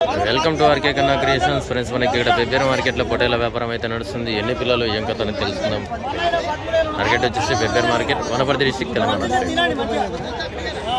Welcome to RK Kanna creations friends మనకి ఇక్కడ పెబ్బేరు మార్కెట్లో పొటేల వ్యాపారం అయితే నడుస్తుంది ఎన్ని పిల్లలు ఏం కథ అని తెలుసుకుందాం మార్కెట్ వచ్చేసి Pebbair market Wanaparthy district Telangana state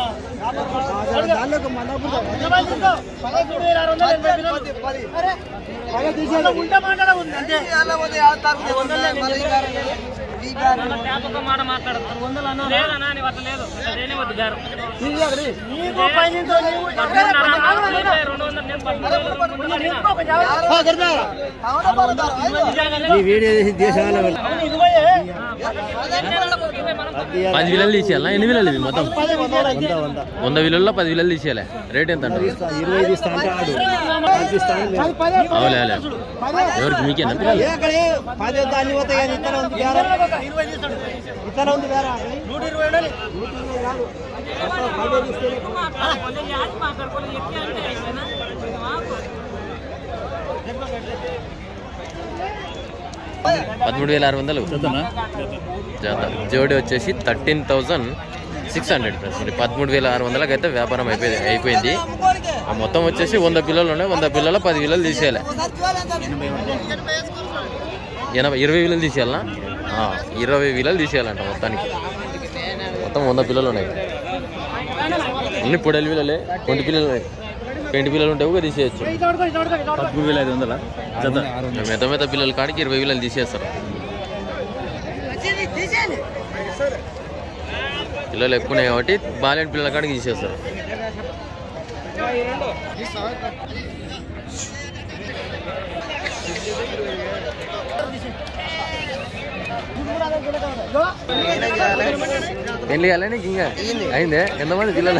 పది విలలు తీసేయాలా ఎన్ని విలలు ఇవి మొత్తం వంద విలల్లో పది విలలు తీసేయాలి రేట్ ఎంత అంటారు ఇరవై ఇస్తా అంటే ఆడు పంపిస్తా అంటే మేము. అవులే అవులే ఎవరికి మీకేనా పిల్లలు ఏ అక్కడే పది వద్ద అన్ని పోతాయి కానీ ఇతర ఉంది వేరే ఇతర ఉంది వేరే నూట ఇరవై కాదు పదివేలు ఇస్తేనే పదమూడు వేల ఆరు వందలు జత జోడి వచ్చేసి thirteen thousand six hundred friends మరి పదమూడు వేల ఆరు వందలకి అయితే వ్యాపారం అయిపోయింది అయిపోయింది ఆ మొత్తం వచ్చేసి వంద పిల్లలు ఉన్నాయి వంద పిల్లలు పది విలలు తీసేయాలి ఎనభై ఇరవై విలలు తీసేయాలనా ఆ, ఇరవై విలలు తీసేయాలంట మొత్తానికి మొత్తం వంద పిల్లలు ఉన్నాయి అన్ని పొడలి పిల్లలే కొంటి పిల్లలు పెంటి పిల్లలు ఉంటే కూడా తీసేయచ్చు పదమూడు వేల ఐదు వందల జత మెత మెత పిల్లల కాడికి ఇరవై వేలు తీసేస్తారు పిల్లలు ఎక్కువ ఉన్నాయి కాబట్టి బాలేని పిల్లల కాడికి తీసేస్తారు పెళ్లి కాలే నీకు ఇంకా అయిందే ఎంతమంది పిల్లలు